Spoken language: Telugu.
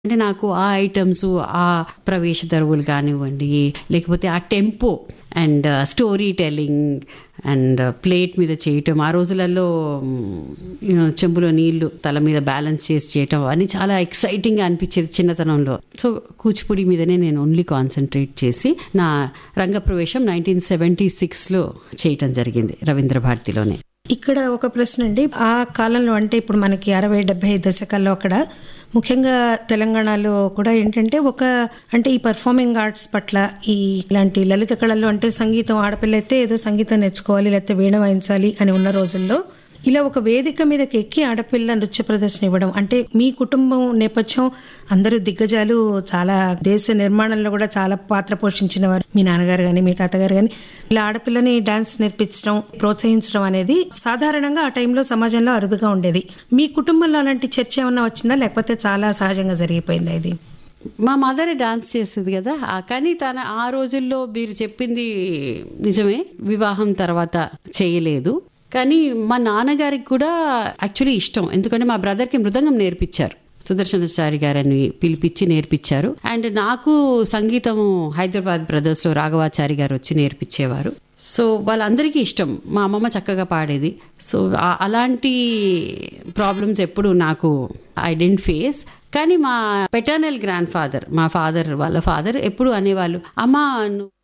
అంటే నాకు ఆ ఐటమ్స్ ఆ ప్రవేశ దరువులు కానివ్వండి లేకపోతే ఆ tempo and story telling and plate మీద చేయటం ఆ రోజులలో యూనో చెంబులో నీళ్లు తల మీద బ్యాలెన్స్ చేసి చేయటం అన్ని చాలా ఎక్సైటింగ్గా అనిపించేది చిన్నతనంలో సో కూచిపూడి మీదనే నేను ఓన్లీ కాన్సన్ట్రేట్ చేసి నా రంగప్రవేశం నైన్టీన్ సెవెంటీ సిక్స్లో చేయటం జరిగింది రవీంద్ర భారతిలోనే ఇక్కడ ఒక ప్రశ్న అండి ఆ కాలంలో అంటే ఇప్పుడు మనకి అరవై డెబ్బై దశకాల్లో అక్కడ ముఖ్యంగా తెలంగాణలో కూడా ఏంటంటే ఒక అంటే ఈ పర్ఫార్మింగ్ ఆర్ట్స్ పట్ల ఈ ఇలాంటి లలిత కళల్లో అంటే సంగీతం ఆడపిల్ల అయితే ఏదో సంగీతం నేర్చుకోవాలి లేకపోతే వీణ వాయించాలి అని ఉన్న రోజుల్లో ఇలా ఒక వేదిక మీదకి ఎక్కి ఆడపిల్ల నృత్య ప్రదర్శన ఇవ్వడం అంటే మీ కుటుంబం నేపథ్యం అందరూ దిగ్గజాలు చాలా దేశ నిర్మాణంలో కూడా చాలా పాత్ర పోషించిన వారు మీ నాన్నగారు కానీ మీ తాతగారు కానీ ఇలా ఆడపిల్లని డాన్స్ నేర్పించడం ప్రోత్సహించడం అనేది సాధారణంగా ఆ టైంలో సమాజంలో అరుదుగా ఉండేది మీ కుటుంబంలో అలాంటి చర్చ ఏమన్నా వచ్చిందా లేకపోతే చాలా సహజంగా జరిగిపోయిందా ఇది మా మదరే డాన్స్ చేసేది కదా ఆ కానీ తన ఆ రోజుల్లో మీరు చెప్పింది నిజమే వివాహం తర్వాత చేయలేదు కానీ మా నాన్నగారికి కూడా యాక్చువల్లీ ఇష్టం ఎందుకంటే మా బ్రదర్కి మృదంగం నేర్పించారు సుదర్శనచారి గారని పిలిపించి నేర్పించారు అండ్ నాకు సంగీతము హైదరాబాద్ బ్రదర్స్ లో రాఘవాచారి గారు వచ్చి నేర్పించేవారు సో వాళ్ళందరికీ ఇష్టం మా అమ్మమ్మ చక్కగా పాడేది సో అలాంటి ప్రాబ్లమ్స్ ఎప్పుడు నాకు ఐ డెంట్ ఫేస్ కానీ మా పెటర్నల్ గ్రాండ్ ఫాదర్ మా ఫాదర్ వాళ్ళ ఫాదర్ ఎప్పుడు అనేవాళ్ళు అమ్మ